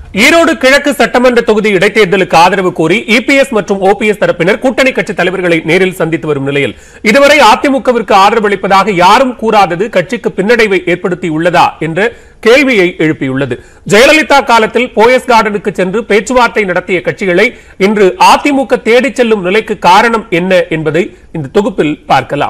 ஈரோடு கிழக்கு சட்டமன்ற தொகுதி இடைத்தேர்தலுக்கு ஆதரவு கோரி இபிஎஸ் மற்றும் ஓபிஎஸ் தரப்பினர் கூட்டணி கட்சி தலைவர்களை நேரில் சந்தித்து வரும் நிலையில் இதுவரை அதிமுகவிற்கு ஆதரவு அளிப்பதாக யாரும் கூறாதது கட்சிக்கு பின்னடைவை ஏற்படுத்தியுள்ளதா என்ற கேள்வியை எழுப்பியுள்ளது ஜெயலலிதா காலத்தில் போயஸ் கார்டனுக்கு சென்று பேச்சுவார்த்தை நடத்திய கட்சிகளை இன்று அதிமுக தேடிச் செல்லும் நிலைக்கு காரணம் என்ன என்பதை இந்த தொகுப்பில் பார்க்கலாம்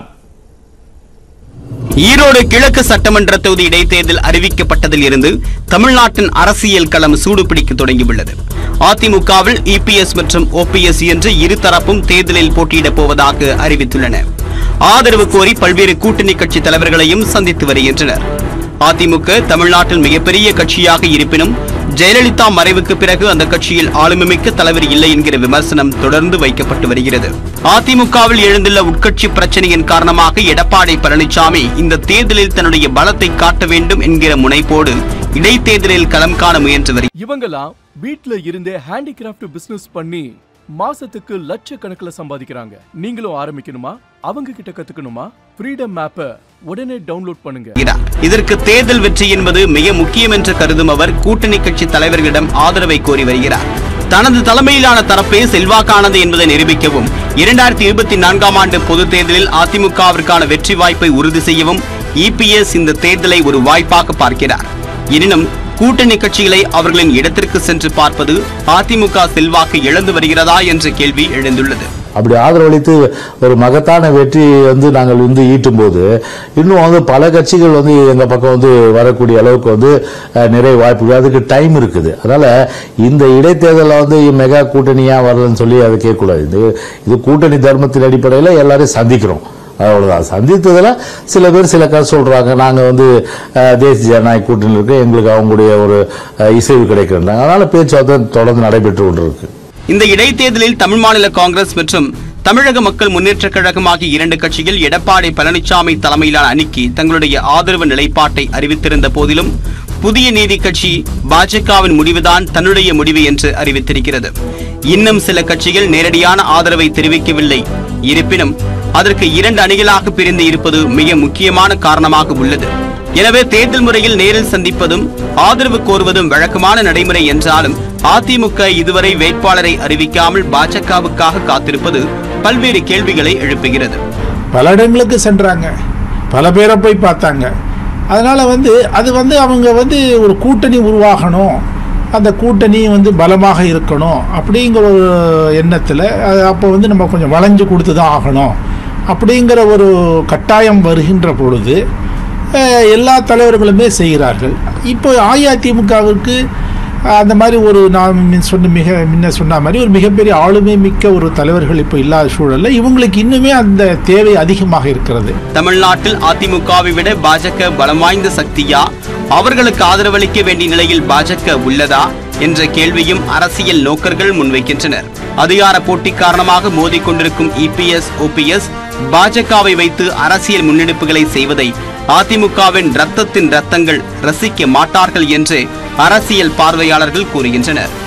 ஈரோடு கிழக்கு சட்டமன்ற தொகுதி இடைத்தேர்தல் அறிவிக்கப்பட்டதில் இருந்து தமிழ்நாட்டின் அரசியல் களம் சூடுபிடிக்க தொடங்கியுள்ளது அதிமுகவில் இபிஎஸ் மற்றும் ஓபிஎஸ் என்று இருதரப்பும் தேர்தலில் போட்டியிடப் போவதாக அறிவித்துள்ளன ஆதரவு கோரி பல்வேறு கூட்டணி கட்சி தலைவர்களையும் சந்தித்து வருகின்றனர் அதிமுக தமிழ்நாட்டில் மிகப்பெரிய கட்சியாக இருப்பினும் ஜெயலலிதா மறைவுக்கு பிறகு அந்த கட்சியில் ஆளுமைமிக்க தலைவர் இல்லை என்கிற விமர்சனம் தொடர்ந்து வைக்கப்பட்டு வருகிறது அதிமுகவில் எழுந்துள்ள உட்கட்சி பிரச்சனையின் காரணமாக எடப்பாடி பழனிசாமி இந்த தேர்தலில் தன்னுடைய பலத்தை காட்ட வேண்டும் என்கிற முனைப்போடு இடைத்தேர்தலில் களம் காண முயன்று வருகிறார் இவங்கெல்லாம் வீட்ல இருந்தே ஹேண்டிகிராஃப்ட் பிசினஸ் பண்ணி மாசத்துக்கு லட்சக்கணக்கில் சம்பாதிக்கிறாங்க நீங்களும் ஆரம்பிக்கணுமா அவங்க கிட்ட கத்துக்கணுமா ஃப்ரீடம் மேப்பை உடனே டவுன்லோட் பண்ணுங்க இதற்கு தேர்தல் வெற்றி என்பது மிக முக்கியம் என்று கருதும் அவர் கூட்டணி கட்சி தலைவர்களிடம் ஆதரவை கோரி வருகிறார் தனது தலைமையிலான தரப்பே செல்வாக்கானது என்பதை நிரூபிக்கவும் இரண்டாயிரத்தி இருபத்தி நான்காம் ஆண்டு பொதுத் தேர்தலில் அதிமுகவிற்கான வெற்றி வாய்ப்பை உறுதி செய்யவும் இபிஎஸ் இந்த தேர்தலை ஒரு வாய்ப்பாக பார்க்கிறார் எனினும் கூட்டணி கட்சிகளை அவர்களின் இடத்திற்கு சென்று பார்ப்பது அதிமுக செல்வாக்கு இழந்து வருகிறதா என்ற கேள்வி எழுந்துள்ளது அப்படி ஆதரவளித்து ஒரு மகத்தான வெற்றி வந்து நாங்கள் வந்து ஈட்டும் போது இன்னும் வந்து பல கட்சிகள் வந்து எங்க பக்கம் வந்து வரக்கூடிய அளவுக்கு வந்து அஹ், நிறைய வாய்ப்புகள் அதுக்கு டைம் இருக்குது அதனால இந்த இடைத்தேர்தலில் வந்து மெகா கூட்டணியா வரலன்னு சொல்லி அதை கேட்கக்கூடாது இது இது கூட்டணி தர்மத்தின் அடிப்படையில் எல்லாரையும் சந்திக்கிறோம் அவ்வளவுதான் சந்தித்ததுல சில பேர் சில கதை சொல்றாங்க நாங்க வந்து அஹ், தேசிய ஜனநாயக கூட்டணியில் இருக்க எங்களுக்கு அவங்களுடைய ஒரு அஹ், இசைவு கிடைக்கிறாங்க அதனால பேச்சுவார்த்தை தொடர்ந்து நடைபெற்று கொண்டிருக்கு இந்த இடைத்தேர்தலில் தமிழ் மாநில காங்கிரஸ் மற்றும் தமிழக மக்கள் முன்னேற்றக் கழகம் ஆகிய இரண்டு கட்சிகள் எடப்பாடி பழனிசாமி தலைமையிலான அணிக்கு தங்களுடைய ஆதரவு நிலைப்பாட்டை அறிவித்திருந்த போதிலும் புதிய நீதி கட்சி பாஜகவின் முடிவுதான் தன்னுடைய முடிவு என்று அறிவித்திருக்கிறது இன்னும் சில கட்சிகள் நேரடியான ஆதரவை தெரிவிக்கவில்லை இருப்பினும் அதற்கு இரண்டு அணிகளாக பிரிந்து இருப்பது மிக முக்கியமான காரணமாக உள்ளது எனவே தேர்தல் முறையில் நேரில் சந்திப்பதும் ஆதரவு கோருவதும் வழக்கமான நடைமுறை என்றாலும் அதிமுக இதுவரை வேட்பாளரை அறிவிக்காமல் பாஜகவுக்காக காத்திருப்பது பல்வேறு கேள்விகளை எழுப்புகிறது பல இடங்களுக்கு சென்றாங்க பல பேரை போய் பார்த்தாங்க அதனால் வந்து அது வந்து அவங்க வந்து ஒரு கூட்டணி உருவாகணும் அந்த கூட்டணி வந்து பலமாக இருக்கணும் அப்படிங்கிற ஒரு எண்ணத்தில் அது அப்போ வந்து நம்ம கொஞ்சம் வளைஞ்சு கொடுத்து தான் ஆகணும் அப்படிங்கிற ஒரு கட்டாயம் வருகின்ற பொழுது அஹ், எல்லா தலைவர்களுமே செய்கிறார்கள் இப்போ அஇஅதிமுகவிற்கு அந்த மாதிரி ஒரு நான் முன்ன சொன்ன மிக முன்ன சொன்ன மாதிரி ஒரு மிகப்பெரிய ஆளுமை மிக்க ஒரு தலைவர்கள் இப்போ இல்லாத சூழல்ல இவங்களுக்கு இன்னுமே அந்த தேவை அதிகமாக இருக்கிறது தமிழ்நாட்டில் அதிமுகவை விட பாஜக பலம் வாய்ந்த சக்தியா அவர்களுக்கு ஆதரவளிக்க வேண்டிய நிலையில் பாஜக உள்ளதா என்ற கேள்வியும் அரசியல் நோக்கர்கள் முன்வைக்கின்றனர் அதிகார போட்டி காரணமாக மோதிக்கொண்டிருக்கும் இபிஎஸ் ஓபிஎஸ் பாஜகவை வைத்து அரசியல் முன்னெடுப்புகளை செய்வதை அதிமுகவின் ரத்தத்தின் ரத்தங்கள் ரசிக்க மாட்டார்கள் என்று அரசியல் பார்வையாளர்கள் கூறுகின்றனர்